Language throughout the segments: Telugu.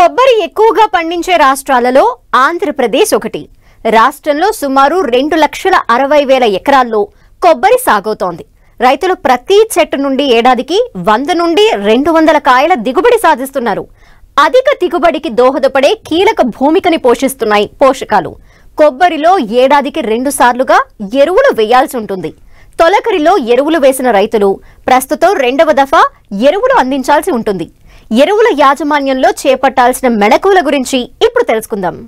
కొబ్బరి ఎక్కువగా పండించే రాష్ట్రాలలో ఆంధ్రప్రదేశ్ ఒకటి రాష్ట్రంలో సుమారు రెండు లక్షల అరవై వేల ఎకరాల్లో కొబ్బరి సాగవుతోంది రైతులు ప్రతి చెట్టు నుండి ఏడాదికి వంద నుండి రెండు వందల కాయల దిగుబడి సాధిస్తున్నారు అధిక దిగుబడికి దోహదపడే కీలక భూమికని పోషిస్తున్నాయి పోషకాలు కొబ్బరిలో ఏడాదికి రెండు సార్లుగా ఎరువులు వేయాల్సి ఉంటుంది తొలకరిలో ఎరువులు వేసిన రైతులు ప్రస్తుతం రెండవ దఫా ఎరువులు అందించాల్సి ఉంటుంది ఎరువుల యాజమాన్యంలో చేపట్టాల్సిన మెళకువల గురించి ఇప్పుడు తెలుసుకుందాం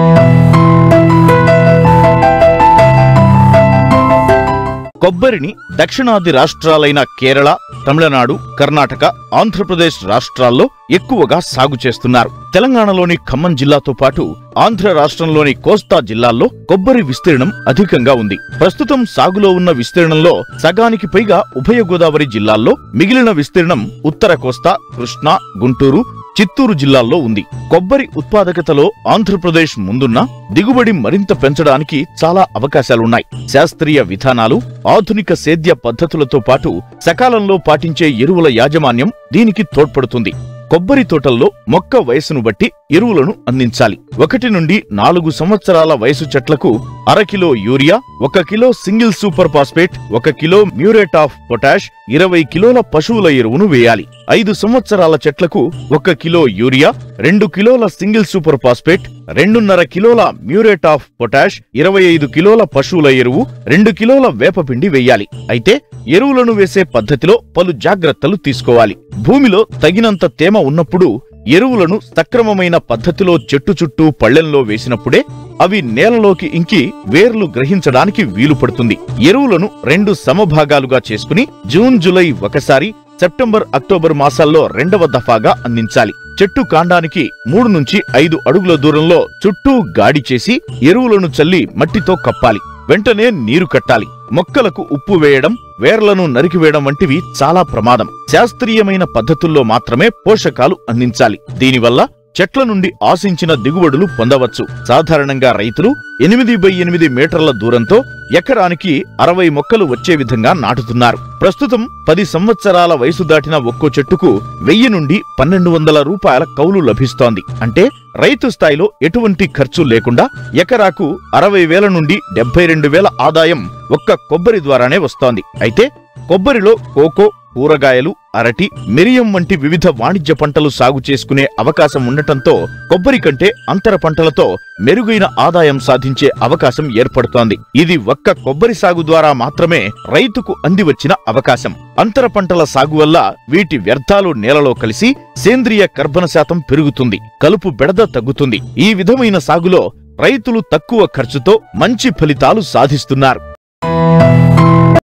కొబ్బరిని దక్షిణాది రాష్ట్రాలైన కేరళ తమిళనాడు కర్ణాటక ఆంధ్రప్రదేశ్ రాష్ట్రాల్లో ఎక్కువగా సాగు చేస్తున్నారు తెలంగాణలోని ఖమ్మం జిల్లాతో పాటు ఆంధ్ర రాష్ట్రంలోని కోస్తా జిల్లాల్లో కొబ్బరి విస్తీర్ణం అధికంగా ఉంది ప్రస్తుతం సాగులో ఉన్న విస్తీర్ణంలో సగానికి పైగా ఉభయ గోదావరి జిల్లాల్లో మిగిలిన విస్తీర్ణం ఉత్తర కోస్తా కృష్ణా గుంటూరు చిత్తూరు జిల్లాల్లో ఉంది కొబ్బరి ఉత్పాదకతలో ఆంధ్రప్రదేశ్ ముందున్న దిగుబడి మరింత పెంచడానికి చాలా అవకాశాలున్నాయి శాస్త్రీయ విధానాలు ఆధునిక సేద్య పద్ధతులతో పాటు సకాలంలో పాటించే ఎరువుల యాజమాన్యం దీనికి తోడ్పడుతుంది కొబ్బరి తోటల్లో మొక్క వయసును బట్టి ఎరువులను అందించాలి ఒకటి నుండి నాలుగు సంవత్సరాల వయసు చెట్లకు అర కిలో యూరియా ఒక కిలో సింగిల్ సూపర్ ఫాస్ఫేట్ ఒక కిలో మ్యూరేట్ ఆఫ్ పొటాష్ ఇరవై కిలోల పశువుల ఎరువును వేయాలి ఐదు సంవత్సరాల చెట్లకు ఒక కిలో యూరియా రెండు కిలోల సింగిల్ సూపర్ ఫాస్ఫేట్ రెండున్నర కిలోల మ్యూరేట్ ఆఫ్ పొటాష్ ఇరవై ఐదు కిలోల పశువుల ఎరువు రెండు కిలోల వేపపిండి వేయాలి అయితే ఎరువులను వేసే పద్ధతిలో పలు జాగ్రత్తలు తీసుకోవాలి భూమిలో తగినంత తేమ ఉన్నప్పుడు ఎరువులను సక్రమమైన పద్ధతిలో చెట్టు చుట్టూ పళ్ళెంలో వేసినప్పుడే అవి నేలలోకి ఇంకి వేర్లు గ్రహించడానికి వీలు పడుతుంది ఎరువులను రెండు సమభాగాలుగా చేసుకుని జూన్ జూలై ఒకసారి సెప్టెంబర్ అక్టోబర్ మాసాల్లో రెండవ దఫాగా అందించాలి చెట్టు కాండానికి మూడు నుంచి ఐదు అడుగుల దూరంలో చుట్టూ గాడి చేసి ఎరువులను చల్లి మట్టితో కప్పాలి వెంటనే నీరు కట్టాలి మొక్కలకు ఉప్పు వేయడం వేర్లను నరికివేయడం వంటివి చాలా ప్రమాదం శాస్త్రీయమైన పద్ధతుల్లో మాత్రమే పోషకాలు అందించాలి దీనివల్ల చెట్ల నుండి ఆశించిన దిగుబడులు పొందవచ్చు సాధారణంగా రైతులు ఎనిమిది బై ఎనిమిది మీటర్ల దూరంతో ఎకరానికి అరవై మొక్కలు వచ్చే విధంగా నాటుతున్నారు ప్రస్తుతం పది సంవత్సరాల వయసు దాటిన ఒక్కో చెట్టుకు వెయ్యి నుండి పన్నెండు వందల రూపాయల కౌలు లభిస్తోంది అంటే రైతు స్థాయిలో ఎటువంటి ఖర్చు లేకుండా ఎకరాకు అరవై వేల నుండి డెబ్బై రెండు వేల ఆదాయం ఒక్క కొబ్బరి ద్వారానే వస్తోంది అయితే కొబ్బరిలో కోకో కూరగాయలు అరటి మిరియం వంటి వివిధ వాణిజ్య పంటలు సాగు చేసుకునే అవకాశం ఉండటంతో కొబ్బరి కంటే అంతర పంటలతో మెరుగైన ఆదాయం సాధించే అవకాశం ఏర్పడుతోంది ఇది ఒక్క కొబ్బరి సాగు ద్వారా మాత్రమే రైతుకు అందివచ్చిన అవకాశం అంతర పంటల సాగు వల్ల వీటి వ్యర్థాలు నేలలో కలిసి సేంద్రియ కర్బన శాతం పెరుగుతుంది కలుపు బెడద తగ్గుతుంది ఈ విధమైన సాగులో రైతులు తక్కువ ఖర్చుతో మంచి ఫలితాలు సాధిస్తున్నారు